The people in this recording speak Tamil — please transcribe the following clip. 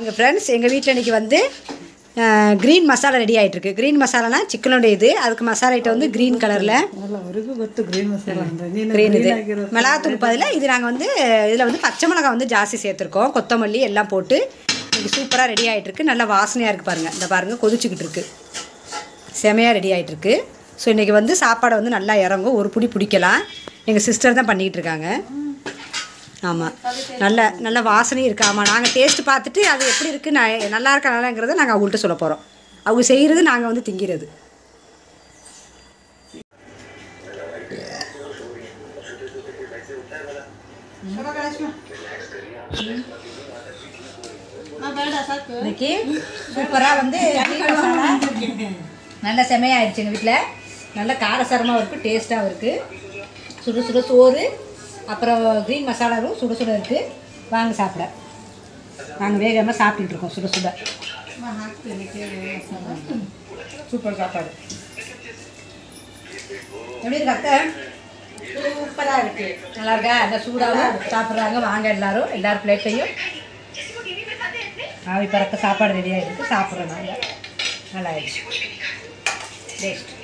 பாருங்கள் ஃப்ரெண்ட்ஸ் எங்கள் வீட்டில் இன்றைக்கி வந்து க்ரீன் மசாலா ரெடி ஆகிட்டுருக்கு க்ரீன் மசாலானா சிக்கனோட இது அதுக்கு மசாலா ஐட்டம் வந்து க்ரீன் கலரில் ಅಲ್ಲ ಅವರಿಗೂ ಗೊತ್ತು ಗ್ರೀನ್ ಮಸಾಲ ಅಂದ್ರೆ ನೀನು க்ரீன் இது green ಆಗಿರೋ மிளகாத்தூள் பதிலாக இது நாங்கள் வந்து இதில் வந்து பச்சை மிளகாய் வந்து ஜாஸ்தி சேர்த்துருக்கோம் கொத்தமல்லி எல்லாம் போட்டு இன்னைக்கு சூப்பராக ரெடி ஆகிட்டுருக்கு நல்லா வாசனையாக இருக்குது பாருங்கள் இந்த பாருங்கள் கொதிச்சுக்கிட்டு இருக்கு செமையாக ரெடி ஆகிட்டுருக்கு ஸோ இன்றைக்கி வந்து சாப்பாடை வந்து நல்லா இறங்கும் ஒரு புடி பிடிக்கலாம் எங்கள் சிஸ்டர் தான் பண்ணிக்கிட்டு இருக்காங்க ஆமாம் நல்ல நல்ல வாசனையும் இருக்கு ஆமாம் நாங்கள் டேஸ்ட் பார்த்துட்டு அது எப்படி இருக்குது நான் நல்லா இருக்கா நல்லாங்கிறத நாங்கள் அவங்கள்ட்ட சொல்ல போகிறோம் அவங்க செய்கிறது நாங்கள் வந்து திங்கிறது இன்னைக்கு சூப்பராக வந்து மீன் மசாலா நல்ல செமையாயிடுச்சு எங்கள் வீட்டில் நல்ல காரசாரமாகவும் இருக்குது டேஸ்ட்டாகவும் இருக்குது சுட சுட சோறு அப்புறம் க்ரீன் மசாலாவும் சுட சுட இருக்குது வாங்க சாப்பிட நாங்கள் வேகமாக சாப்பிட்டுட்டு இருக்கோம் சுட சுட சூப்பர் சாப்பாடு எப்படி இருக்கு அத்தை சூப்பராக இருக்குது நல்லா இருக்கா நல்லா சூடாகவும் சாப்பிட்றாங்க வாங்க எல்லாரும் எல்லார் பிளேட்டையும் ஆவி பறக்க சாப்பாடு ரெடியாக இருக்குது சாப்பிட்றோம் நாங்கள் நல்லா ஆயிடுச்சு டேஸ்ட்